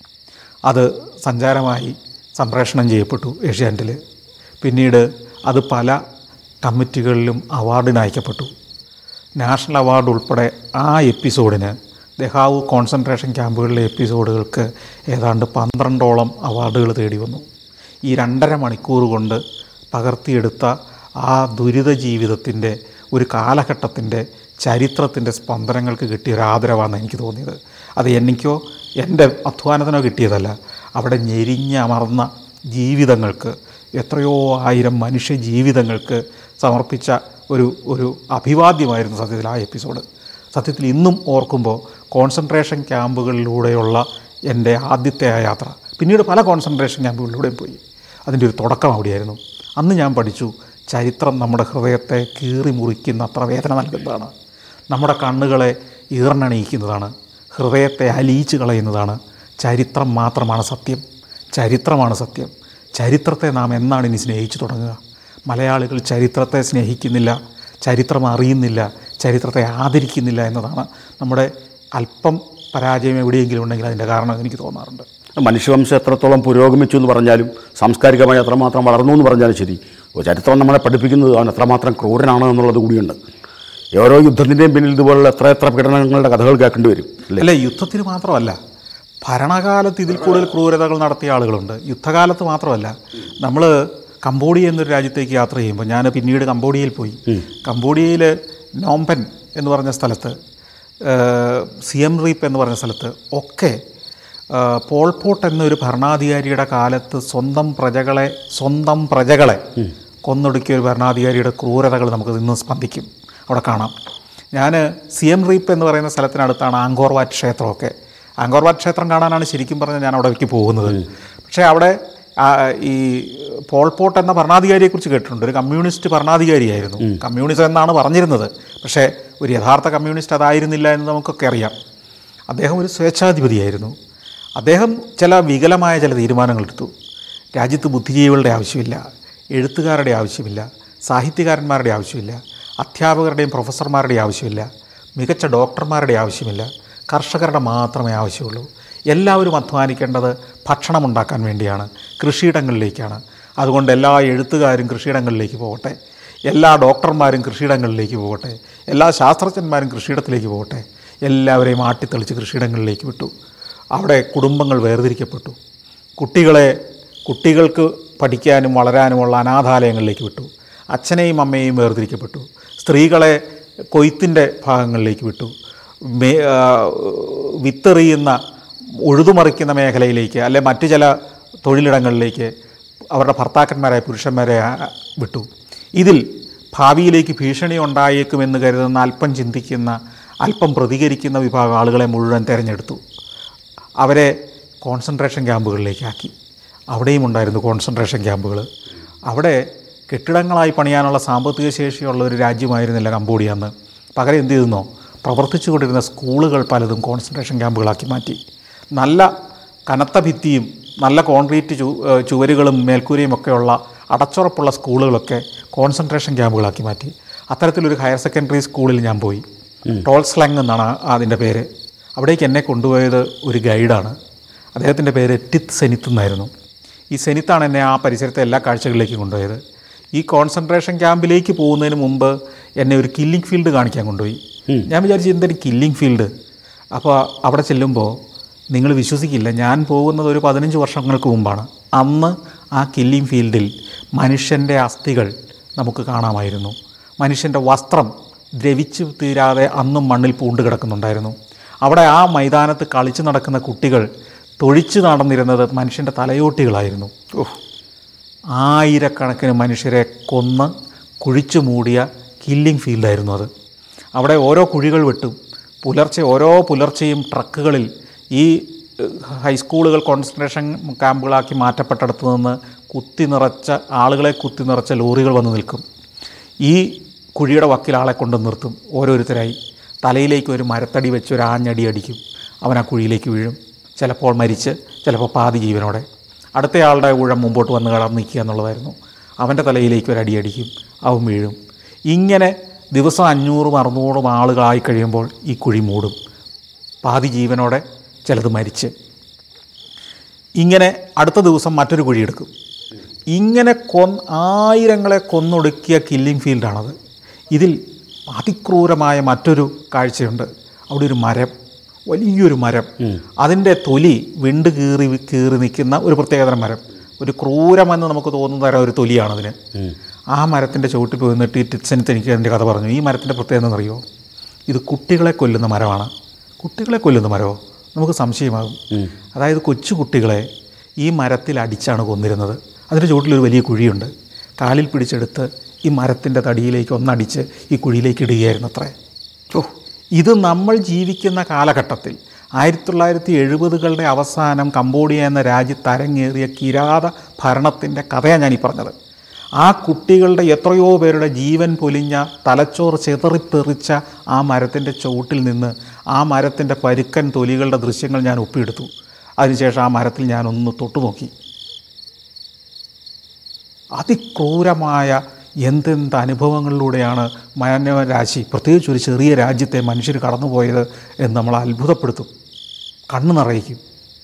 അത് സഞ്ചാരമായി സംപ്രേഷണം ചെയ്യപ്പെട്ടു ഏഷ്യാനെറ്റിൽ പിന്നീട് അത് പല കമ്മിറ്റികളിലും അവാർഡിന് അയക്കപ്പെട്ടു നാഷണൽ അവാർഡ് ഉൾപ്പെടെ ആ എപ്പിസോഡിന് ദഹാവു കോൺസെൻട്രേഷൻ ക്യാമ്പുകളിലെ എപ്പിസോഡുകൾക്ക് ഏതാണ്ട് പന്ത്രണ്ടോളം അവാർഡുകൾ തേടി വന്നു ഈ രണ്ടര മണിക്കൂർ കൊണ്ട് പകർത്തിയെടുത്ത ആ ദുരിത ജീവിതത്തിൻ്റെ ഒരു കാലഘട്ടത്തിൻ്റെ ചരിത്രത്തിൻ്റെ സ്പന്ദനങ്ങൾക്ക് കിട്ടിയ ഒരു ആദരവാണെന്ന് എനിക്ക് തോന്നിയത് അത് എനിക്കോ എൻ്റെ അധ്വാനത്തിനോ കിട്ടിയതല്ല അവിടെ ഞെരിഞ്ഞമർന്ന ജീവിതങ്ങൾക്ക് എത്രയോ ആയിരം മനുഷ്യ ജീവിതങ്ങൾക്ക് സമർപ്പിച്ച ഒരു ഒരു അഭിവാദ്യമായിരുന്നു സത്യത്തിൽ ആ എപ്പിസോഡ് സത്യത്തിൽ ഇന്നും ഓർക്കുമ്പോൾ കോൺസെൻട്രേഷൻ ക്യാമ്പുകളിലൂടെയുള്ള എൻ്റെ ആദ്യത്തെ ആ യാത്ര പിന്നീട് പല കോൺസെൻട്രേഷൻ ക്യാമ്പുകളിലൂടെയും പോയി അതിൻ്റെ ഒരു തുടക്കം അവിടെയായിരുന്നു അന്ന് ഞാൻ പഠിച്ചു ചരിത്രം നമ്മുടെ ഹൃദയത്തെ കീറി മുറിക്കുന്ന അത്ര വേദന നൽകുന്നതാണ് നമ്മുടെ കണ്ണുകളെ ഈർണണിയിക്കുന്നതാണ് ഹൃദയത്തെ അലിയിച്ച് കളയുന്നതാണ് ചരിത്രം മാത്രമാണ് സത്യം ചരിത്രമാണ് സത്യം ചരിത്രത്തെ നാം എന്നാണ് ഇനി സ്നേഹിച്ചു തുടങ്ങുക മലയാളികൾ ചരിത്രത്തെ സ്നേഹിക്കുന്നില്ല ചരിത്രം അറിയുന്നില്ല ചരിത്രത്തെ ആദരിക്കുന്നില്ല എന്നതാണ് നമ്മുടെ അല്പം പരാജയം എവിടെയെങ്കിലും ഉണ്ടെങ്കിൽ അതിൻ്റെ കാരണം എനിക്ക് തോന്നാറുണ്ട് മനുഷ്യവംശം എത്രത്തോളം പുരോഗമിച്ചു എന്ന് പറഞ്ഞാലും സാംസ്കാരികമായി എത്രമാത്രം വളർന്നു എന്ന് പറഞ്ഞാലും ശരി ഒരു ചരിത്രം നമ്മളെ പഠിപ്പിക്കുന്നത് അവൻ എത്രമാത്രം ക്രൂരനാണ് എന്നുള്ളത് കൂടിയുണ്ട് ഓരോ യുദ്ധത്തിൻ്റെയും പിന്നിൽ ഇതുപോലുള്ള എത്ര എത്ര പീഡനങ്ങളുടെ കഥകൾ കേൾക്കേണ്ടി വരും അല്ലേ അല്ല യുദ്ധത്തിന് മാത്രമല്ല ഭരണകാലത്ത് ഇതിൽ കൂടുതൽ ക്രൂരതകൾ നടത്തിയ ആളുകളുണ്ട് യുദ്ധകാലത്ത് മാത്രമല്ല നമ്മൾ കംബോഡിയ എന്നൊരു രാജ്യത്തേക്ക് യാത്ര ചെയ്യുമ്പോൾ ഞാൻ പിന്നീട് കംബോഡിയയിൽ പോയി കംബോഡിയയിൽ നോംപെൻ എന്ന് പറഞ്ഞ സ്ഥലത്ത് സിയം റീപ്പ് എന്ന് പറഞ്ഞ സ്ഥലത്ത് ഒക്കെ ആ, പോൾപോട്ട് എന്നൊരു ഭരണാധികാരിയുടെ കാലത്ത് സ്വന്തം പ്രജകളെ സ്വന്തം പ്രജകളെ കൊന്നൊടുക്കിയ ഒരു ഭരണാധികാരിയുടെ ക്രൂരതകൾ നമുക്ക് ഇന്ന് സ്പന്ദിക്കും അവിടെ കാണാം ഞാൻ സിയം റീപ്പ് എന്ന് പറയുന്ന സ്ഥലത്തിനടുത്താണ് ആങ്കോർവാറ്റ് ക്ഷേത്രമൊക്കെ ആങ്കോർവാറ്റ് ക്ഷേത്രം കാണാനാണ് ശരിക്കും പറഞ്ഞാൽ ഞാൻ അവിടേക്ക് പോകുന്നത് പക്ഷേ അവിടെ ആ, ഈ പോൾപോട്ട് എന്ന ഭരണാധികാരിയെക്കുറിച്ച് കേട്ടിട്ടുണ്ട് ഒരു കമ്മ്യൂണിസ്റ്റ് ഭരണാധികാരിയായിരുന്നു കമ്മ്യൂണിസം എന്നാണ് പറഞ്ഞിരുന്നത് പക്ഷേ ഒരു യഥാർത്ഥ കമ്മ്യൂണിസ്റ്റ് അതായിരുന്നില്ല എന്ന് നമുക്കൊക്കെ അറിയാം അദ്ദേഹം ഒരു സ്വേച്ഛാധിപതിയായിരുന്നു അദ്ദേഹം ചില വികലമായ ചില തീരുമാനങ്ങൾ എടുത്തു രാജ്യത്ത് ബുദ്ധിജീവികളുടെ ആവശ്യമില്ല എഴുത്തുകാരുടെ ആവശ്യമില്ല സാഹിത്യകാരന്മാരുടെ ആവശ്യമില്ല അധ്യാപകരുടെയും പ്രൊഫസർമാരുടെയും ആവശ്യമില്ല മികച്ച ഡോക്ടർമാരുടെ ആവശ്യമില്ല കർഷകരുടെ മാത്രമേ ആവശ്യമുള്ളൂ എല്ലാവരും അധ്വാനിക്കേണ്ടത് ഭക്ഷണമുണ്ടാക്കാൻ വേണ്ടിയാണ് കൃഷിയിടങ്ങളിലേക്കാണ് അതുകൊണ്ട് എല്ലാ എഴുത്തുകാരും കൃഷിയിടങ്ങളിലേക്ക് പോകട്ടെ എല്ലാ ഡോക്ടർമാരും കൃഷിയിടങ്ങളിലേക്ക് പോകട്ടെ എല്ലാ ശാസ്ത്രജ്ഞന്മാരും കൃഷിയിടത്തിലേക്ക് പോകട്ടെ എല്ലാവരെയും ആട്ടിത്തെളിച്ച് കൃഷിയിടങ്ങളിലേക്ക് വിട്ടു അവിടെ കുടുംബങ്ങൾ വേർതിരിക്കപ്പെട്ടു കുട്ടികളെ കുട്ടികൾക്ക് പഠിക്കാനും വളരാനുമുള്ള അനാഥാലയങ്ങളിലേക്ക് വിട്ടു അച്ഛനെയും അമ്മയെയും വേർതിരിക്കപ്പെട്ടു സ്ത്രീകളെ കൊയ്ത്തിൻ്റെ ഭാഗങ്ങളിലേക്ക് വിട്ടു മേ ആ, വിത്തെറിയുന്ന ഉഴുതുമറിക്കുന്ന മേഖലയിലേക്ക് അല്ലെ മറ്റു ചില തൊഴിലിടങ്ങളിലേക്ക് അവരുടെ ഭർത്താക്കന്മാരായ പുരുഷന്മാരെ ആ, വിട്ടു ഇതിൽ ഭാവിയിലേക്ക് ഭീഷണി ഉണ്ടായേക്കുമെന്ന് കരുതുന്ന അല്പം ചിന്തിക്കുന്ന അല്പം പ്രതികരിക്കുന്ന വിഭാഗം ആളുകളെ മുഴുവൻ തിരഞ്ഞെടുത്തു അവരെ കോൺസെൻട്രേഷൻ ക്യാമ്പുകളിലേക്കാക്കി അവിടെയും ഉണ്ടായിരുന്നു കോൺസെൻട്രേഷൻ ക്യാമ്പുകൾ അവിടെ കെട്ടിടങ്ങളായി പണിയാനുള്ള സാമ്പത്തിക ശേഷിയുള്ള ഒരു രാജ്യമായിരുന്നില്ല കംബോഡിയ അന്ന് പകരം എന്ത് ചെയ്തെന്നോ പ്രവർത്തിച്ചു കൊണ്ടിരുന്ന സ്കൂളുകൾ പലതും കോൺസെൻട്രേഷൻ ക്യാമ്പുകളാക്കി മാറ്റി നല്ല കനത്ത ഭിത്തിയും നല്ല കോൺക്രീറ്റ് ചു ഏഹ് ചുവരുകളും മേൽക്കൂരയും ഒക്കെയുള്ള അടച്ചുറപ്പുള്ള സ്കൂളുകളൊക്കെ കോൺസെൻട്രേഷൻ ക്യാമ്പുകളാക്കി മാറ്റി അത്തരത്തിലൊരു ഹയർ സെക്കൻഡറി സ്കൂളിൽ ഞാൻ പോയി ടോൾസ്ലങ് എന്നാണ് അതിൻ്റെ പേര് അവിടേക്ക് എന്നെ കൊണ്ടുപോയത് ഒരു ഗൈഡാണ് അദ്ദേഹത്തിൻ്റെ പേര് ടിത്ത് സെനിത്ത് എന്നായിരുന്നു ഈ സെനിത്താണ് എന്നെ ആ പരിസരത്തെ എല്ലാ കാഴ്ചകളിലേക്കും കൊണ്ടുപോയത് ഈ കോൺസെൻട്രേഷൻ ക്യാമ്പിലേക്ക് പോകുന്നതിന് മുമ്പ് എന്നെ ഒരു കില്ലിംഗ് ഫീൽഡ് കാണിക്കാൻ കൊണ്ടുപോയി ഞാൻ വിചാരിച്ചു എന്തൊരു കില്ലിംഗ് ഫീൽഡ് അപ്പോൾ അവിടെ ചെല്ലുമ്പോൾ നിങ്ങൾ വിശ്വസിക്കില്ല ഞാൻ പോകുന്നത് ഒരു പതിനഞ്ച് വർഷങ്ങൾക്ക് മുമ്പാണ് അന്ന് ആ കില്ലിംഗ് ഫീൽഡിൽ മനുഷ്യൻ്റെ അസ്ഥികൾ നമുക്ക് കാണാമായിരുന്നു മനുഷ്യൻ്റെ വസ്ത്രം ദ്രവിച്ചു തീരാതെ അന്നും മണ്ണിൽ പൂണ്ട് കിടക്കുന്നുണ്ടായിരുന്നു അവിടെ ആ മൈതാനത്ത് കളിച്ചു നടക്കുന്ന കുട്ടികൾ തൊഴിച്ചു നടന്നിരുന്നത് മനുഷ്യൻ്റെ തലയോട്ടികളായിരുന്നു ഓഹ് ആയിരക്കണക്കിന് മനുഷ്യരെ കൊന്ന് കുഴിച്ചു മൂടിയ കില്ലിംഗ് ഫീൽഡായിരുന്നു അത് അവിടെ ഓരോ കുഴികൾ വെട്ടും പുലർച്ചെ ഓരോ പുലർച്ചെയും ട്രക്കുകളിൽ ഈ ഏഹ്, ഹൈസ്കൂളുകൾ കോൺസെൻട്രേഷൻ ക്യാമ്പുകളാക്കി മാറ്റപ്പെട്ടിടത്തു നിന്ന് കുത്തി നിറച്ച ആളുകളെ കുത്തി നിറച്ച ലോറികൾ വന്ന് നിൽക്കും ഈ കുഴിയുടെ വക്കിൽ ആളെ കൊണ്ട് നിർത്തും ഓരോരുത്തരായി തലയിലേക്ക് ഒരു മരത്തടി വെച്ച് ഒരു ആഞ്ഞടി അടിക്കും അവൻ ആ കുഴിയിലേക്ക് വീഴും ചിലപ്പോൾ മരിച്ച് ചിലപ്പോൾ പാതി ജീവനോടെ അടുത്തയാളുടെ ഊഴം മുമ്പോട്ട് വന്ന് കടന്ന് നിൽക്കുക എന്നുള്ളതായിരുന്നു അവൻ്റെ തലയിലേക്ക് ഒരു അടി അടിക്കും അവൻ വീഴും ഇങ്ങനെ ദിവസം അഞ്ഞൂറും അറുന്നൂറും ആളുകളായി കഴിയുമ്പോൾ ഈ കുഴി മൂടും പാതി ജീവനോടെ ചിലത് മരിച്ച് ഇങ്ങനെ അടുത്ത ദിവസം മറ്റൊരു കുഴിയെടുക്കും ഇങ്ങനെ കൊ ആയിരങ്ങളെ കൊന്നൊടുക്കിയ കില്ലിംഗ് ഫീൽഡാണത് ഇതിൽ അതിക്രൂരമായ മറ്റൊരു കാഴ്ചയുണ്ട് അവിടെ ഒരു മരം വലിയൊരു മരം അതിൻ്റെ തൊലി വിണ്ട് കീറി കീറി നിൽക്കുന്ന ഒരു പ്രത്യേകതരം മരം ഒരു ക്രൂരമെന്ന് നമുക്ക് തോന്നുന്ന തരം ഒരു തൊലിയാണതിന് ആ മരത്തിൻ്റെ ചുവട്ടിൽ പോയി നിന്നിട്ട് ഈ ടിറ്റ്സനിത്ത് എനിക്ക് അതിൻ്റെ കഥ പറഞ്ഞു ഈ മരത്തിൻ്റെ പ്രത്യേകത എന്നറിയോ ഇത് കുട്ടികളെ കൊല്ലുന്ന മരമാണ് കുട്ടികളെ കൊല്ലുന്ന മരമോ നമുക്ക് സംശയമാകും അതായത് കൊച്ചു കുട്ടികളെ ഈ മരത്തിൽ അടിച്ചാണ് കൊന്നിരുന്നത് അതിൻ്റെ ചുവട്ടിലൊരു വലിയ കുഴിയുണ്ട് കാലിൽ പിടിച്ചെടുത്ത് ഈ മരത്തിൻ്റെ തടിയിലേക്ക് ഒന്നടിച്ച് ഈ കുഴിയിലേക്ക് ഇടുകയായിരുന്നു അത്രേ ഓ ഇത് നമ്മൾ ജീവിക്കുന്ന കാലഘട്ടത്തിൽ ആയിരത്തി തൊള്ളായിരത്തി എഴുപതുകളുടെ അവസാനം കംബോഡിയ എന്ന രാജ്യത്ത് അരങ്ങേറിയ കിരാത ഭരണത്തിൻ്റെ കഥയാണ് ഞാനീ പറഞ്ഞത് ആ കുട്ടികളുടെ എത്രയോ പേരുടെ ജീവൻ പൊലിഞ്ഞ തലച്ചോറ് ചെതറിത്തെറിച്ച ആ മരത്തിൻ്റെ ചുവട്ടിൽ നിന്ന് ആ മരത്തിൻ്റെ പരുക്കൻ തൊലികളുടെ ദൃശ്യങ്ങൾ ഞാൻ ഒപ്പിയെടുത്തു അതിനുശേഷം ആ മരത്തിൽ ഞാനൊന്ന് തൊട്ടു നോക്കി അതിക്രൂരമായ എന്തെന്ത് അനുഭവങ്ങളിലൂടെയാണ് മാനവരാശി പ്രത്യേകിച്ച് ഒരു ചെറിയ രാജ്യത്തെ മനുഷ്യർ കടന്നുപോയത് എന്ന് നമ്മൾ അത്ഭുതപ്പെടുത്തും കണ്ണു നിറയിക്കും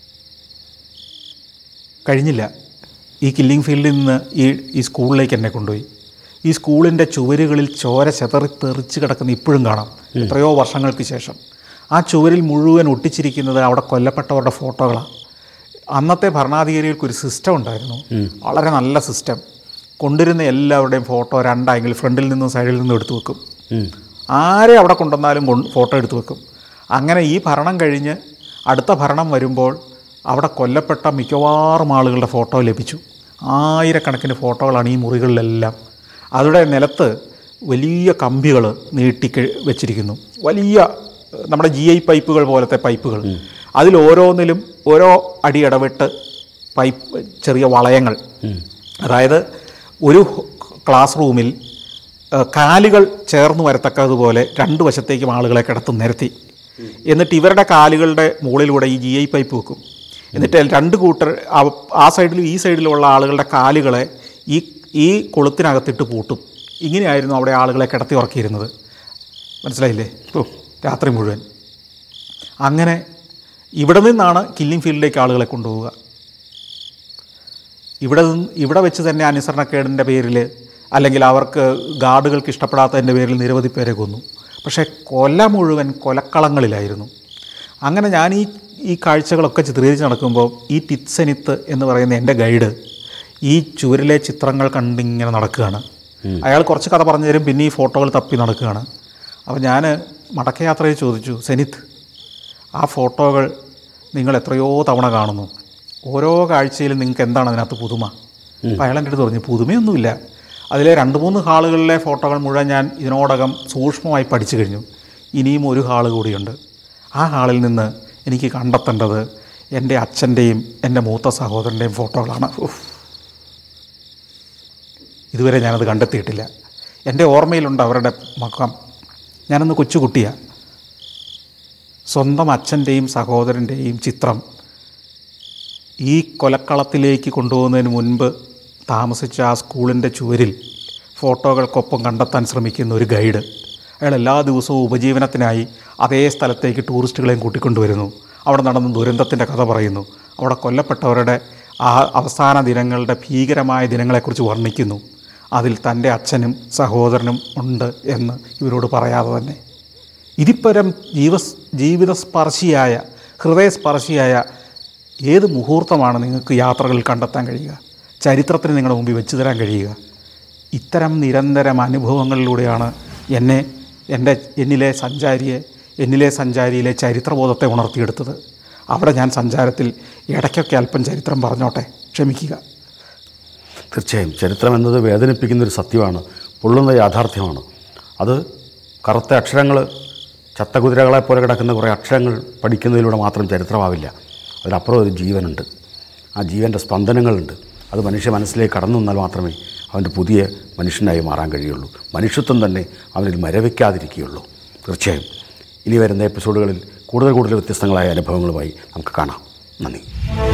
കഴിഞ്ഞില്ല ഈ കില്ലിംഗ് ഫീൽഡിൽ നിന്ന് ഈ ഈ സ്കൂളിലേക്ക് എന്നെ കൊണ്ടുപോയി ഈ സ്കൂളിൻ്റെ ചുവരുകളിൽ ചോര ചെതറി തെറിച്ച് കിടക്കുന്ന ഇപ്പോഴും കാണാം എത്രയോ വർഷങ്ങൾക്ക് ശേഷം ആ ചുവരിൽ മുഴുവൻ ഒട്ടിച്ചിരിക്കുന്നത് അവിടെ കൊല്ലപ്പെട്ടവരുടെ ഫോട്ടോകളാണ് അന്നത്തെ ഭരണാധികാരികൾക്ക് ഒരു സിസ്റ്റം ഉണ്ടായിരുന്നു വളരെ നല്ല സിസ്റ്റം കൊണ്ടുവരുന്ന എല്ലാവരുടെയും ഫോട്ടോ രണ്ടായെങ്കിൽ ഫ്രണ്ടിൽ നിന്നും സൈഡിൽ നിന്നും എടുത്തു വെക്കും ആരെ അവിടെ കൊണ്ടുവന്നാലും കൊണ്ട് ഫോട്ടോ എടുത്തു വെക്കും അങ്ങനെ ഈ ഭരണം കഴിഞ്ഞ് അടുത്ത ഭരണം വരുമ്പോൾ അവിടെ കൊല്ലപ്പെട്ട മിക്കവാറും ആളുകളുടെ ഫോട്ടോ ലഭിച്ചു ആയിരക്കണക്കിന് ഫോട്ടോകളാണ് ഈ മുറികളിലെല്ലാം അവിടെ നിലത്ത് വലിയ കമ്പികൾ നീട്ടി കഴി- വെച്ചിരിക്കുന്നു വലിയ ഏഹ്, നമ്മുടെ ജി ഐ പൈപ്പുകൾ പോലത്തെ പൈപ്പുകൾ അതിൽ ഓരോന്നിലും ഓരോ അടി ഇടവിട്ട് പൈപ്പ് ചെറിയ വളയങ്ങൾ അതായത് ഒരു ക്ലാസ് റൂമിൽ ഏഹ്, കാലുകൾ ചേർന്ന് വരത്തക്കതുപോലെ രണ്ട് വശത്തേക്കും ആളുകളെ കിടത്തും നിരത്തി എന്നിട്ട് ഇവരുടെ കാലുകളുടെ മുകളിലൂടെ ഈ ജി ഐ പൈപ്പ് വെക്കും എന്നിട്ട് രണ്ട് കൂട്ടർ ആ- ആ സൈഡിലും ഈ സൈഡിലുമുള്ള ആളുകളുടെ കാലുകളെ ഈ ഈ കൊളുത്തിനകത്തിട്ട് പൂട്ടും ഇങ്ങനെയായിരുന്നു അവിടെ ആളുകളെ കിടത്തി ഉറക്കിയിരുന്നത് മനസ്സിലായില്ലേ ഓ രാത്രി മുഴുവൻ അങ്ങനെ ഇവിടെ നിന്നാണ് കില്ലിംഗ് ഫീൽഡിലേക്ക് ആളുകളെ കൊണ്ടുപോവുക ഇവിടെ നിന്ന് ഇവിടെ വെച്ച് തന്നെ അനുസരണക്കേടിൻ്റെ പേരിൽ അല്ലെങ്കിൽ അവർക്ക് ഗാർഡുകൾക്ക് ഇഷ്ടപ്പെടാത്തതിൻ്റെ പേരിൽ നിരവധി പേരെ കൊന്നു പക്ഷേ കൊല മുഴുവൻ കൊലക്കളങ്ങളിലായിരുന്നു അങ്ങനെ ഞാൻ ഈ ഈ കാഴ്ചകളൊക്കെ ചിത്രീകരിച്ച് നടക്കുമ്പോൾ ഈ ടിറ്റ്സെനിത്ത് എന്ന് പറയുന്ന എൻ്റെ ഗൈഡ് ഈ ചുവരിലെ ചിത്രങ്ങൾ കണ്ടിങ്ങനെ നടക്കുകയാണ് അയാൾ കുറച്ച് കഥ പറഞ്ഞു തരും പിന്നെ ഈ ഫോട്ടോകൾ തപ്പി നടക്കുകയാണ് അപ്പോൾ ഞാൻ മടക്കയാത്രയിൽ ചോദിച്ചു സെനിത്ത് ആ ഫോട്ടോകൾ നിങ്ങൾ എത്രയോ തവണ കാണുന്നു ഓരോ കാഴ്ചയിലും നിങ്ങൾക്ക് എന്താണ് അതിനകത്ത് പുതുമ അപ്പോൾ അയാൾ എൻ്റെ അടുത്ത് പറഞ്ഞു പുതുമയൊന്നുമില്ല അതിലെ രണ്ട് മൂന്ന് ഹാളുകളിലെ ഫോട്ടോകൾ മുഴുവൻ ഞാൻ ഇതിനോടകം സൂക്ഷ്മമായി പഠിച്ചു കഴിഞ്ഞു ഇനിയും ഒരു ഹാള് കൂടിയുണ്ട് ആ ഹാളിൽ നിന്ന് എനിക്ക് കണ്ടെത്തേണ്ടത് എൻ്റെ അച്ഛൻ്റെയും എൻ്റെ മൂത്ത സഹോദരൻ്റെയും ഫോട്ടോകളാണ് ഉഫ്. ഇതുവരെ ഞാനത് കണ്ടെത്തിയിട്ടില്ല എൻ്റെ ഓർമ്മയിലുണ്ട് അവരുടെ മക്കം ഞാനന്ന് കൊച്ചുകുട്ടിയാണ് സ്വന്തം അച്ഛൻ്റെയും സഹോദരൻ്റെയും ചിത്രം ഈ കൊലക്കളത്തിലേക്ക് കൊണ്ടുപോകുന്നതിന് മുൻപ് താമസിച്ച ആ സ്കൂളിൻ്റെ ചുവരിൽ ഫോട്ടോകൾക്കൊപ്പം കണ്ടെത്താൻ ശ്രമിക്കുന്ന ഒരു ഗൈഡ് അയാൾ എല്ലാ ദിവസവും ഉപജീവനത്തിനായി അതേ സ്ഥലത്തേക്ക് ടൂറിസ്റ്റുകളെയും കൂട്ടിക്കൊണ്ടുവരുന്നു അവിടെ നടന്ന ദുരന്തത്തിൻ്റെ കഥ പറയുന്നു അവിടെ കൊല്ലപ്പെട്ടവരുടെ ആ അവസാന ദിനങ്ങളുടെ ഭീകരമായ ദിനങ്ങളെക്കുറിച്ച് വർണ്ണിക്കുന്നു അതിൽ തൻ്റെ അച്ഛനും സഹോദരനും ഉണ്ട് എന്ന് ഇവരോട് പറയാതെ തന്നെ ഇതിപ്പരം ജീവ ജീവിതസ്പർശിയായ ഹൃദയസ്പർശിയായ ഏത് മുഹൂർത്തമാണ് നിങ്ങൾക്ക് യാത്രകളിൽ കണ്ടെത്താൻ കഴിയുക ചരിത്രത്തിന് നിങ്ങളുടെ മുമ്പിൽ വെച്ച് തരാൻ കഴിയുക ഇത്തരം നിരന്തരം അനുഭവങ്ങളിലൂടെയാണ് എന്നെ എൻ്റെ എന്നിലെ സഞ്ചാരിയെ എന്നിലെ സഞ്ചാരിയിലെ ചരിത്രബോധത്തെ ഉണർത്തിയെടുത്തത് അവിടെ ഞാൻ സഞ്ചാരത്തിൽ ഇടയ്ക്കൊക്കെ അല്പം ചരിത്രം പറഞ്ഞോട്ടെ ക്ഷമിക്കുക തീർച്ചയായും ചരിത്രം എന്നത് വേദനിപ്പിക്കുന്ന ഒരു സത്യമാണ് പൊള്ളുന്ന യാഥാർത്ഥ്യമാണ് അത് കറുത്ത അക്ഷരങ്ങൾ ചത്ത കുതിരകളെ പോലെ കിടക്കുന്ന കുറേ അക്ഷരങ്ങൾ പഠിക്കുന്നതിലൂടെ മാത്രം ചരിത്രമാവില്ല അതിനപ്പുറം ഒരു ജീവനുണ്ട് ആ ജീവൻ്റെ സ്പന്ദനങ്ങളുണ്ട് അത് മനുഷ്യ മനസ്സിലേക്ക് കടന്നു വന്നാൽ മാത്രമേ അവൻ്റെ പുതിയ മനുഷ്യനായി മാറാൻ കഴിയുള്ളൂ മനുഷ്യത്വം തന്നെ അവനിൽ മരവിക്കാതിരിക്കുകയുള്ളൂ തീർച്ചയായും ഇനി വരുന്ന എപ്പിസോഡുകളിൽ കൂടുതൽ കൂടുതൽ വ്യത്യസ്തങ്ങളായ അനുഭവങ്ങളുമായി നമുക്ക് കാണാം നന്ദി